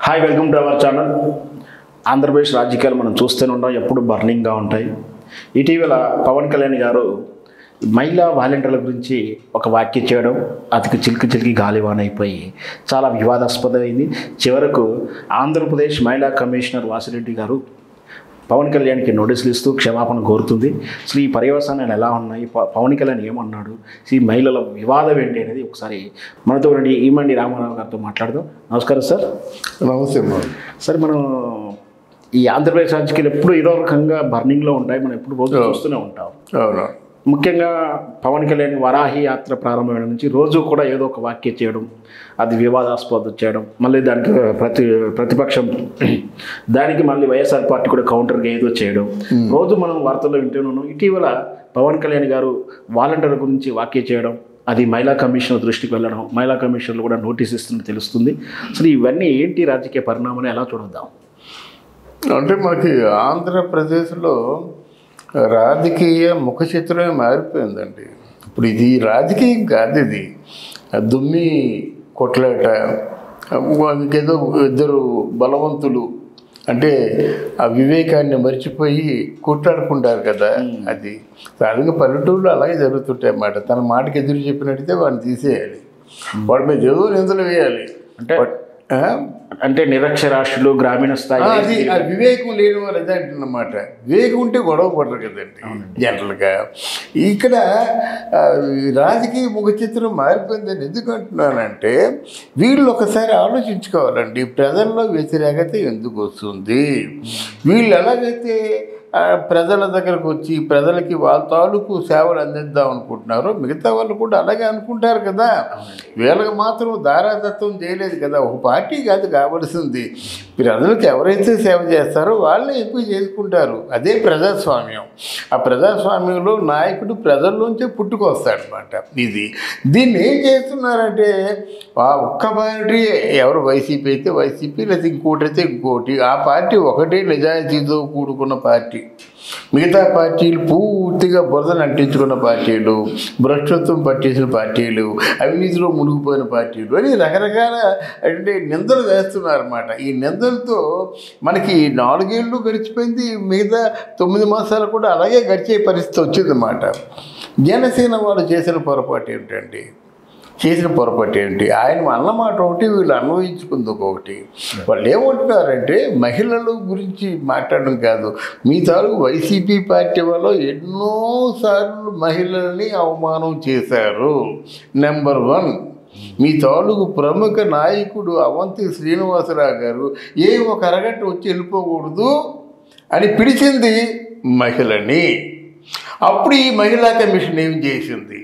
Hi welcome to our channel Andhra Pradesh రాజకీయాలు మనం చూస్తూనే ఉంటాం ఎప్పుడు బర్నింగ్గా ఉంటాయి ఇటీవల పవన్ కళ్యాణ్ గారు మహిళా వాలంటీర్ల గురించి ఒక వ్యాఖ్య చేయడం అతికి చిలికి చిలికి గాలివాన్ అయిపోయి చాలా వివాదాస్పదమైంది చివరకు ఆంధ్రప్రదేశ్ మహిళా కమిషనర్ వాసిరెడ్డి గారు పవన్ కళ్యాణ్కి నోటీసులు ఇస్తూ క్షమాపణ కోరుతుంది అసలు ఈ పర్యవసానాలు ఎలా ఉన్నాయి ప- పవన్ కళ్యాణ్ ఏమన్నాడు ఈ మహిళల వివాదం ఏంటి అనేది ఒకసారి మనతో ఉండి ఈమండి రామారావు గారితో మాట్లాడదాం నమస్కారం సార్ నమస్తే అమ్మా సార్ మనం ఈ ఆంధ్రప్రదేశ్ రాజకీయాలు ఎప్పుడు ఏదో రకంగా బర్నింగ్లో ఉంటాయి మనం ఎప్పుడు రోజు చూస్తూనే ఉంటాం అవును ముఖ్యంగా పవన్ కళ్యాణ్ వరాహి యాత్ర ప్రారంభమైన నుంచి రోజు కూడా ఏదో ఒక వ్యాఖ్య చేయడం అది వివాదాస్పదం చేయడం మళ్ళీ దానికి ప్రతి ప్రతిపక్షం దానికి మళ్ళీ వైఎస్ఆర్ పార్టీ కూడా కౌంటర్గా ఏదో చేయడం రోజు మనం వార్తల్లో వింటూనే ఉన్నాం ఇటీవల పవన్ కళ్యాణ్ గారు వాలంటీర్ల గురించి వ్యాఖ్య చేయడం అది మహిళా కమిషనర్ దృష్టికి వెళ్ళడం మహిళా కమిషనర్లు కూడా నోటీస్ ఇస్తున్నట్టు తెలుస్తుంది అసలు ఇవన్నీ ఏంటి రాజకీయ పరిణామాలు ఎలా చూడొద్దాం అంటే మనకి ఆంధ్రప్రదేశ్లో రాజకీయ ముఖ చిత్రమే మారిపోయిందండి ఇప్పుడు ఇది రాజకీయం కాదు ఇది దుమ్మి కొట్లాట ఇంకేదో ఇద్దరు బలవంతులు అంటే ఆ వివేకాన్ని మర్చిపోయి కొట్లాడుకుంటారు కదా అది సాధారణంగా పల్లెటూరులో అలాగే జరుగుతుంటాయి అన్నమాట తన మాటకి ఎదురు చెప్పినట్టయితే వాడిని తీసేయాలి వాడి మీద ఏదో నిందలు వేయాలి అంటే ఆ? అంటే నిరక్షరాస్యులు గ్రామీణ ఆ, స్థాయి అది ఆ వివేకం లేని వాళ్ళు అదే అంటున్నమాట వివేకం ఉంటే గొడవ పడరు కదండి జనరల్గా ఇక్కడ ఆ, ఈ రాజకీయ ముఖ చిత్రం మారిపోయిందని ఎందుకు అంటున్నానంటే వీళ్ళు ఒకసారి ఆలోచించుకోవాలండి ప్రజల్లో వ్యతిరేకత ఎందుకు వస్తుంది వీళ్ళు ఎలాగైతే ఆ, ప్రజల దగ్గరకు వచ్చి ప్రజలకి వాళ్ళ తాలూకు సేవలు అందిద్దాం అనుకుంటున్నారో మిగతా వాళ్ళు కూడా అలాగే అనుకుంటారు కదా వీళ్ళకి మాత్రం దారాదత్వం చేయలేదు కదా ఒక పార్టీ కాదు కావలసింది ప్రజలకు ఎవరైతే సేవ చేస్తారో వాళ్ళే ఎక్కువ చేసుకుంటారు అదే ప్రజాస్వామ్యం ఆ ప్రజాస్వామ్యంలో నాయకుడు ప్రజల్లోంచే పుట్టుకొస్తాడనమాట ఇది దీన్ని ఏం చేస్తున్నారంటే ఆ ఒక్క పార్టీ ఎవరు వైసీపీ అయితే వైసీపీ లేదా ఇంకోటి అయితే ఇంకోటి ఆ పార్టీ ఒకటే నిజాయితీతో కూడుకున్న పార్టీ మిగతా పార్టీలు పూర్తిగా బురదను అంటించుకున్న పార్టీలు భ్రష్టత్వం పట్టేసిన పార్టీలు అవినీతిలో మునిగిపోయిన పార్టీలు అని రకరకాల అంటే నిందలు వేస్తున్నారన్నమాట ఈ నిందలతో మనకి ఈ నాలుగేళ్ళు గడిచిపోయింది మిగతా తొమ్మిది మాసాలు కూడా అలాగే గడిచే పరిస్థితి వచ్చిందన్నమాట జనసేన వాళ్ళు చేసిన పొరపాటు ఏమిటండి చేసిన పొరపాటు ఏంటి ఆయన అన్నమాట ఒకటి వీళ్ళు అన్వయించుకుంది ఒకటి వాళ్ళు ఏమంటున్నారంటే మహిళల గురించి మాట్లాడడం కాదు మీ తాలూకు వైసీపీ పార్టీ వాళ్ళు ఎన్నోసార్లు మహిళల్ని అవమానం చేశారు నెంబర్ వన్ మీ తాలూకు ప్రముఖ నాయకుడు అవంతి శ్రీనివాసరావు గారు ఏ ఒక అరగంట వచ్చి వెళ్ళిపోకూడదు అని పిలిచింది మహిళని అప్పుడు ఈ మహిళా కమిషన్ ఏం చేసింది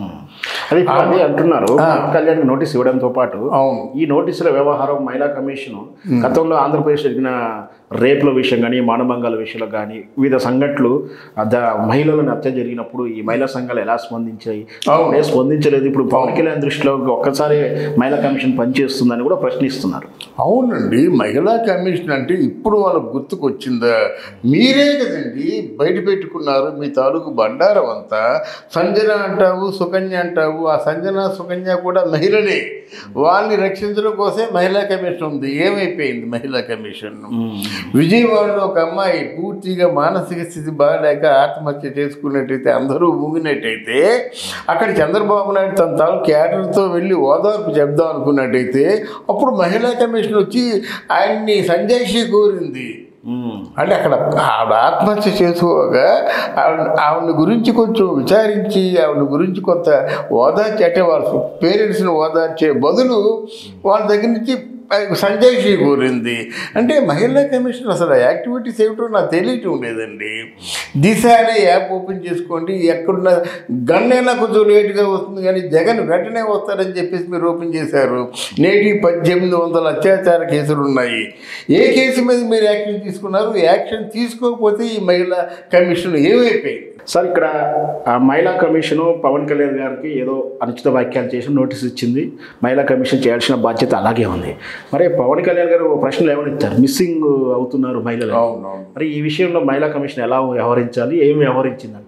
అది ఇప్పుడు అదే అంటున్నారు పవన్ కళ్యాణ్ నోటీస్ ఇవ్వడంతో పాటు అవును ఈ నోటీసుల వ్యవహారం మహిళా కమిషన్ గతంలో ఆంధ్రప్రదేశ్ జరిగిన రేపుల విషయం కానీ మానభంగాల విషయంలో కానీ వివిధ సంఘటనలు అద మహిళలను హత్య జరిగినప్పుడు ఈ మహిళా సంఘాలు ఎలా స్పందించాయి అవును. ఏ స్పందించలేదు ఇప్పుడు పవన్ కళ్యాణ్ దృష్టిలో ఒక్కసారి మహిళా కమిషన్ పనిచేస్తుందని కూడా ప్రశ్నిస్తున్నారు అవునండి మహిళా కమిషన్ అంటే ఇప్పుడు వాళ్ళకు గుర్తుకొచ్చిందా మీరే కదండి బయట పెట్టుకున్నారు మీ తాలూకు బండారం అంతా సంజన అంటావు సుకన్య అంటావు ఆ సంజన సుకన్య కూడా మహిళలే వాళ్ళని రక్షించడం కోసమే మహిళా కమిషన్ ఉంది ఏమైపోయింది మహిళా కమిషన్ విజయవాడలో ఒక అమ్మాయి పూర్తిగా మానసిక స్థితి బాగాలేక ఆత్మహత్య చేసుకున్నట్టయితే అందరూ ఊగినట్టయితే అక్కడ చంద్రబాబు నాయుడు తన తాను క్యాడర్తో వెళ్ళి ఓదార్పు చెప్దాం అనుకున్నట్టయితే అప్పుడు మహిళా కమిషన్ వచ్చి ఆయన్ని సంజయ్ కోరింది ఉమ్. అంటే అక్కడ ఆవిడ ఆత్మహత్య చేసుకోగా ఆవిడ ఆవిడ గురించి కొంచెం విచారించి ఆవిడ గురించి కొంత ఓదార్చి అంటే వాళ్ళ పేరెంట్స్ని ఓదార్చే బదులు వాళ్ళ దగ్గర నుంచి సంజయ్ షీ కోరింది అంటే మహిళా కమిషన్ అసలు యాక్టివిటీస్ ఏమిటో నాకు తెలియటం లేదండి దిశ అనే యాప్ ఓపెన్ చేసుకోండి ఎక్కడున్న గన్నైనా కొంచెం లేటుగా వస్తుంది కానీ జగన్ వెంటనే వస్తారని చెప్పేసి మీరు ఓపెన్ చేశారు నేటి పద్దెనిమిది వందల అత్యాచార కేసులు ఉన్నాయి ఏ కేసు మీద మీరు యాక్షన్ తీసుకున్నారు యాక్షన్ తీసుకోకపోతే ఈ మహిళా కమిషన్ ఏమైపోయింది సార్ ఇక్కడ ఆ మహిళా కమిషను పవన్ కళ్యాణ్ గారికి ఏదో అనుచిత వ్యాఖ్యలు చేసి నోటీస్ ఇచ్చింది మహిళా కమిషన్ చేయాల్సిన బాధ్యత అలాగే ఉంది మరి పవన్ కళ్యాణ్ గారు ఓ ప్రశ్నలు ఏమని ఇచ్చారు మిస్సింగ్ అవుతున్నారు మహిళలు అవునవును మరి ఈ విషయంలో మహిళా కమిషన్ ఎలా వ్యవహరించాలి ఏం వ్యవహరించింది అంటారు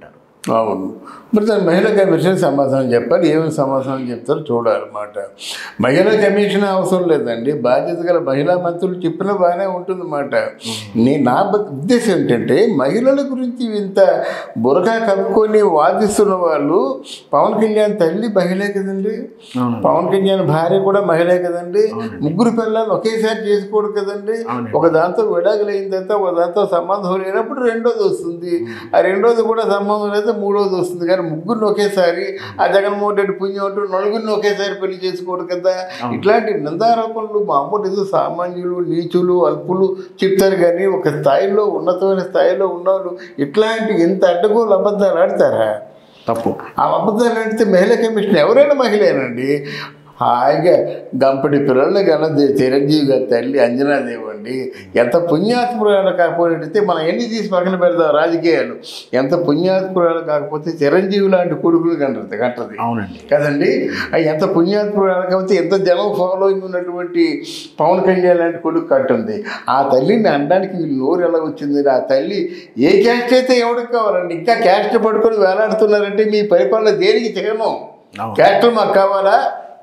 అవును మరి దాని మహిళా కమిషన్ సమాధానం చెప్పాలి ఏమేమి సమాధానం చెప్తారో చూడాలన్నమాట మహిళా కమిషన్ అవసరం లేదండి బాధ్యత గల మహిళా మంత్రులు చెప్పినా బాగానే ఉంటుందన్నమాట నీ నా బ- ఉద్దేశం ఏంటంటే మహిళల గురించి ఇంత బురకా కప్పుకొని వాదిస్తున్న వాళ్ళు పవన్ కళ్యాణ్ తల్లి మహిళే కదండి అవును పవన్ కళ్యాణ్ భార్య కూడా మహిళే కదండి ముగ్గురు పిల్లలు ఒకేసారి చేసుకోడు కదండి అవునండి. ఒక దాంతో విడాకులు అయిన తర్వాత ఒక దాంతో సంబంధం లేనప్పుడు రెండోది వస్తుంది ఆ రెండోది కూడా సంబంధం లేదా మూడోది వస్తుంది కానీ ముగ్గురిని ఒకేసారి ఆ జగన్మోహన్ రెడ్డి పుణ్యం అంటూ నలుగురిని ఒకేసారి పెళ్లి చేసుకోడు కదా ఇట్లాంటి నిందారోపణలు మామూలు ఏదో సామాన్యులు నీచులు అల్పులు చెప్తారు కానీ ఒక స్థాయిలో ఉన్నతమైన స్థాయిలో ఉన్నవాళ్ళు ఇట్లాంటి ఇంత అడ్డగోలు అబద్ధాలు ఆడతారా తప్పు ఆ అబద్ధాలు ఆడితే మహిళా కమిషన్ ఎవరైనా మహిళేనండి హాయిగా గంపటి పిల్లలు కన్నా చిరంజీవి గారి తల్లి అంజనాదేవి అండి ఎంత పుణ్యాత్మురాలు కాకపోతే మనం ఎన్ని తీసి పక్కన పెడతాం రాజకీయాలు ఎంత పుణ్యాత్మురాలు కాకపోతే చిరంజీవి లాంటి కొడుకులు కంటది కంటది అవునండి కదండి ఆ ఎంత పుణ్యాత్మురాలు కాకపోతే ఎంత జనం ఫాలోయింగ్ ఉన్నటువంటి పవన్ కళ్యాణ్ లాంటి కొడుకు కట్టుంది ఆ తల్లిని అనడానికి వీళ్ళు నోరు ఎలా వచ్చింది ఆ తల్లి ఏ క్యాస్ట్ అయితే ఎవరికి కావాలండి ఇంకా క్యాస్ట్ పడుకొని వేలాడుతున్నారంటే మీ పరిపాలన దేనికి చేయను అవును. క్యాస్ట్ మాకు కావాలా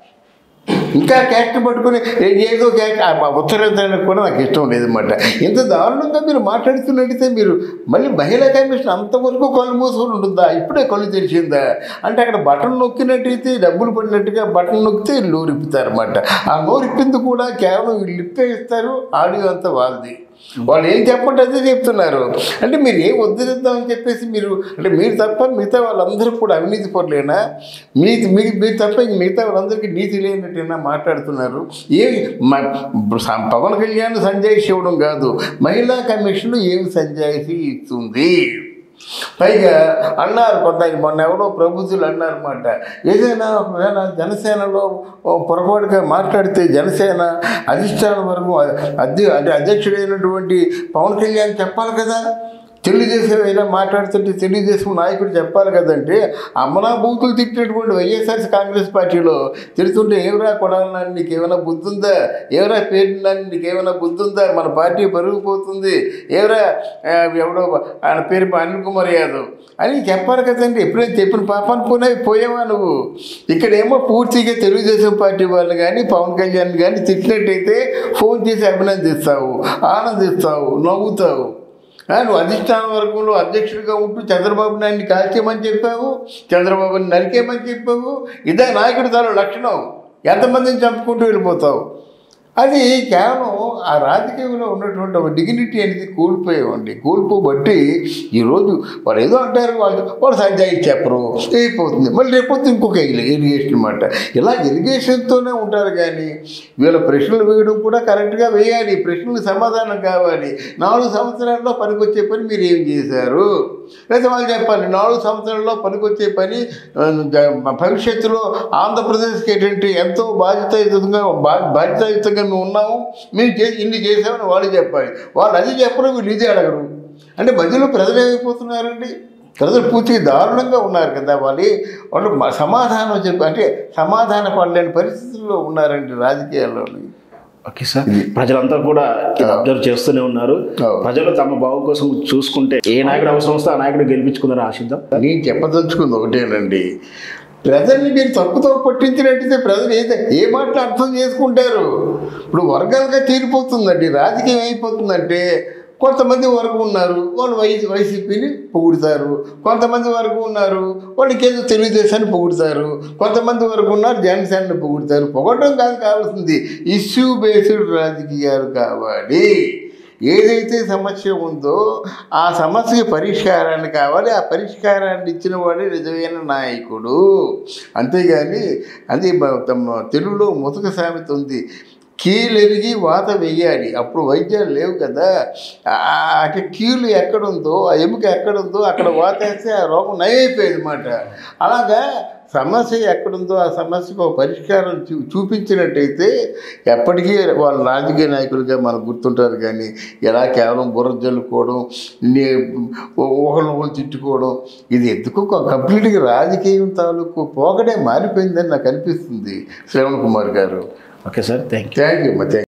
ఇంకా క్యాస్ట్ పట్టుకుని ఏ- ఏదో క్యాస్ట్ ఆ ఉత్తరాంధ్రానికి కూడా నాకు ఇష్టం లేదన్నమాట ఇంత దారుణంగా మీరు మాట్లాడుతున్నట్టయితే మీరు మళ్ళీ మహిళా కమిషన్ అంతవరకు కళ్ళు మూసుకొని ఉంటుందా ఇప్పుడే కళ్ళు తెరిచిందా అంటే అక్కడ బటన్ నొక్కినట్టయితే డబ్బులు పడినట్టుగా బటన్ నొక్కితే నోరు ఇప్పుతారన్నమాట ఆ నోరు ఇప్పింది కూడా కేవలం వీళ్ళు ఇప్పే ఇస్తారు ఆడియో అంతా వాళ్ళది వాళ్ళు ఏం చెప్పంటే అదే చెప్తున్నారు అంటే మీరు ఏం వదిలేద్దామని చెప్పేసి మీరు అంటే మీరు తప్ప మిగతా వాళ్ళందరూ కూడా అవినీతి పరులేనా మీ మీ- మీరు తప్ప ఇంక మిగతా వాళ్ళందరికీ నీతి లేనట్టేనా మాట్లాడుతున్నారు ఏ మ- స- పవన్ కళ్యాణ్ సంజాయిషి ఇవ్వడం కాదు మహిళా కమిషన్ ఏమి సంజాయిషి ఇస్తుంది పైగా అన్నారు కొంత మొన్న ఎవరో ప్రభుత్వులు అన్నారన్నమాట ఏదైనా ఒకవేళ జనసేనలో ఓ పొరపాటుగా మాట్లాడితే జనసేన అధిష్టానం వరకు అధ్య అంటే అధ్యక్షుడైనటువంటి పవన్ కళ్యాణ్ చెప్పాలి కదా తెలుగుదేశం అయినా మాట్లాడుతుంటే తెలుగుదేశం నాయకుడు చెప్పాలి కదంటే అమ్మనా బూతులు తిట్టినటువంటి వైఎస్ఆర్ కాంగ్రెస్ పార్టీలో తిడుతుంటే ఏమరా కొడాలన్నా నీకు ఏమైనా బుద్ధి ఉందా ఏమరా పేరున్నా నీకు ఏమైనా బుద్ధి ఉందా మన పార్టీ పెరిగిపోతుంది ఏమరా ఆ, ఎవడో ఆయన పేరు అనిల్ కుమార్ యాదవ్ అని చెప్పాలి కదండి ఎప్పుడైనా చెప్పిన పాపాన్ని పోయినా పోయావా నువ్వు ఇక్కడేమో పూర్తిగా తెలుగుదేశం పార్టీ వాళ్ళు కానీ పవన్ కళ్యాణ్ కానీ తిట్టినట్టయితే ఫోన్ చేసి అభినందిస్తావు ఆనందిస్తావు నవ్వుతావు ఆ, నువ్వు అధిష్టాన వర్గంలో అధ్యక్షుడిగా ఉంటూ చంద్రబాబు నాయుడిని కాల్చేయమని చెప్పావు చంద్రబాబుని నరికేయమని చెప్పావు ఇదే నాయకుడి తన లక్షణం ఎంతమందిని చంపుకుంటూ వెళ్ళిపోతావు అది కేవలం ఆ రాజకీయంలో ఉన్నటువంటి ఒక డిగ్నిటీ అనేది కోల్పోయామండి కోల్పోబట్టి ఈరోజు వాళ్ళు ఏదో అంటారు వాళ్ళు వాళ్ళు సంజాయి చెప్పరు అయిపోతుంది మళ్ళీ రేపొద్దు ఇంకొక ఇరిగేషన్ అనమాట ఇలా ఇరిగేషన్తోనే ఉంటారు కానీ వీళ్ళ ప్రశ్నలు వేయడం కూడా కరెక్ట్గా వేయాలి ప్రశ్నలకు సమాధానం కావాలి నాలుగు సంవత్సరాల్లో పనికొచ్చే పని మీరు ఏం చేశారు లేదా వాళ్ళు చెప్పాలి నాలుగు సంవత్సరాల్లో పనికొచ్చే పని ఆ, జ- భవిష్యత్తులో ఆంధ్రప్రదేశ్కి ఏంటంటే ఎంతో బాధ్యతాయుతంగా బా- బాధ్యతాయుతంగా మేము ఉన్నాము మేము చే ఇన్ని చేసామని వాళ్ళు చెప్పాలి వాళ్ళు అది చెప్పరు వీళ్ళు ఇది అడగరు అంటే మధ్యలో ప్రజలు ఏమైపోతున్నారండి ప్రజలు పూర్తిగా దారుణంగా ఉన్నారు కదా వాళ్ళు వాళ్ళు మ- సమాధానం చెప్పి అంటే సమాధాన పడలేని పరిస్థితుల్లో ఉన్నారండి రాజకీయాల్లోని ఓకే సార్ ప్రజలంతా కూడా అబ్జర్వ్ చేస్తూనే ఉన్నారు అవును. ప్రజలు తమ బావు కోసం చూసుకుంటే ఏ నాయకుడు అవసరం వస్తే ఆ నాయకుడు గెలిపించుకుందని ఆశిద్దాం నేను చెప్పదలుచుకుంది ఒకటేనండి ప్రజల్ని మీరు తప్పుతో పట్టించినట్టయితే ప్రజలు ఏదో ఏ మాటలు అర్థం చేసుకుంటారు ఇప్పుడు వర్గాలుగా తీరిపోతుందండి రాజకీయం అయిపోతుందంటే కొంతమంది వరకు ఉన్నారు వాళ్ళు వై వైసీపీని పొగుడుతారు కొంతమంది వరకు ఉన్నారు వాళ్ళకి ఏదో తెలుగుదేశాన్ని పొగుడుతారు కొంతమంది వరకు ఉన్నారు జనసేనని పొగుడుతారు పొగడడం కాదు కావాల్సింది ఇష్యూ బేస్డ్ రాజకీయాలు కావాలి ఏదైతే సమస్య ఉందో ఆ సమస్యకి పరిష్కారాన్ని కావాలి ఆ పరిష్కారాన్ని ఇచ్చిన వాడే నిజమైన నాయకుడు అంతేగాని అది మ- తమ తెలుగులో ముతక సామెత ఉంది కీలెరిగి వాత వెయ్యాలి అప్పుడు వైద్యాలు లేవు కదా ఆ అంటే కీలు ఎక్కడుందో ఆ ఎముక ఎక్కడుందో అక్కడ వాత వేస్తే ఆ రోగం నయమైపోయేది అనమాట అలాగా సమస్య ఎక్కడుందో ఆ సమస్యకు ఒక పరిష్కారం చూ చూపించినట్టయితే ఎప్పటికీ వాళ్ళు రాజకీయ నాయకులుగా మనకు గుర్తుంటారు కానీ ఎలా కేవలం బుర్ర జల్లుకోవడం నే- ఒకరిని ఒకరు తిట్టుకోవడం ఇది ఎందుకు కంప్లీట్గా రాజకీయం తాలూకు పోకడే మారిపోయిందని నాకు అనిపిస్తుంది శ్రవణ్ కుమార్ గారు okay sir thank you thank you అమ్మా థ్యాంక్